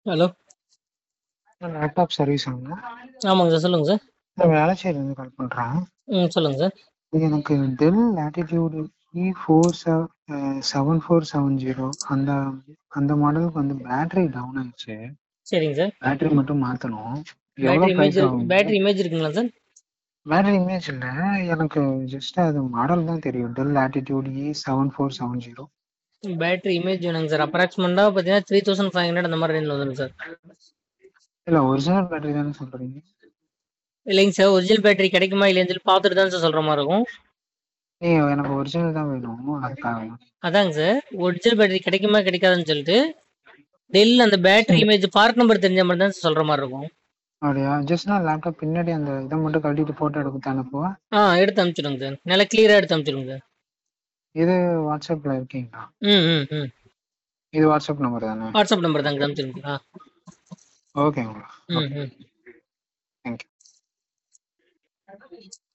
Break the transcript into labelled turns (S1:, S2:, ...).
S1: hello
S2: laptop சர்வீஸாங்க
S1: ஆமாங்க sir சொல்லுங்க sir
S2: நான் வேளச்சேரியிலேருந்து கால் பண்ணுறேன்
S1: ம் சொல்லுங்க சார்
S2: இது எனக்கு Dell latitude E four seven four seven zero அந்த அந்த மாடலுக்கு வந்து பேட்டரி டவுன் ஆயிடுச்சு
S1: சரிங்க சார்
S2: பேட்டரி மட்டும் மாற்றணும் எவ்வளோ
S1: பேட்டரி இமேஜ்
S2: ப்ரைஸ் ஆகும்
S1: பேட்டரி இமேஜ் இருக்குங்களா சார்
S2: பேட்டரி இமேஜ் இல்லை எனக்கு ஜஸ்ட் அது மாடல் தான் தெரியும் Dell latitude E seven four seven zero
S1: battery image வேணுங்க சார் அப்ராக்சிமெண்ட்டாக பார்த்தீங்கன்னா த்ரீ தௌசண்ட் ஃபைவ் ஹண்ட்ரட் அந்த மாதிரி ரேஞ்சில் வந்துடும் சார்
S2: இல்லை ஒரிஜினல் பேட்டரி தானே சொல்கிறீங்க
S1: இல்லைங்க சார் ஒரிஜினல் பேட்டரி கிடைக்குமா இல்லைன்னு சொல்லி பார்த்துட்டு தான் சார் சொல்கிற மாதிரி இருக்கும்
S2: ஏய் எனக்கு ஒரிஜினல் தான் வேணும் அதுக்காக
S1: அதாங்க சார் ஒரிஜினல் பேட்டரி கிடைக்குமா கிடைக்காதுன்னு சொல்லிட்டு டெல் அந்த பேட்டரி இமேஜ் பார்ட் நம்பர் தெரிஞ்ச மாதிரி தான் சொல்கிற மாதிரி இருக்கும்
S2: அப்படியா ஜஸ்ட் நான் லேப்டாப் பின்னாடி அந்த இதை மட்டும் கழட்டிட்டு ஃபோட்டோ எடுத்து அனுப்புவா
S1: ஆ எடுத்து அனுப்பிச்சிடுங்க சார் நல்லா கிளியராக எடுத்து அனுப்பிச்சிடுங்க சார்
S2: இது வாட்ஸ்அப்பில் இருக்கீங்களா
S1: ம் ம் ம்
S2: இது வாட்ஸ்அப் நம்பர் தானே
S1: வாட்ஸ்அப் நம்பர் தாங்க அனுப்பிச்சிடுங்க ஆ
S2: ஓகேங்களா
S1: ம் ம்
S2: தேங்க்யூ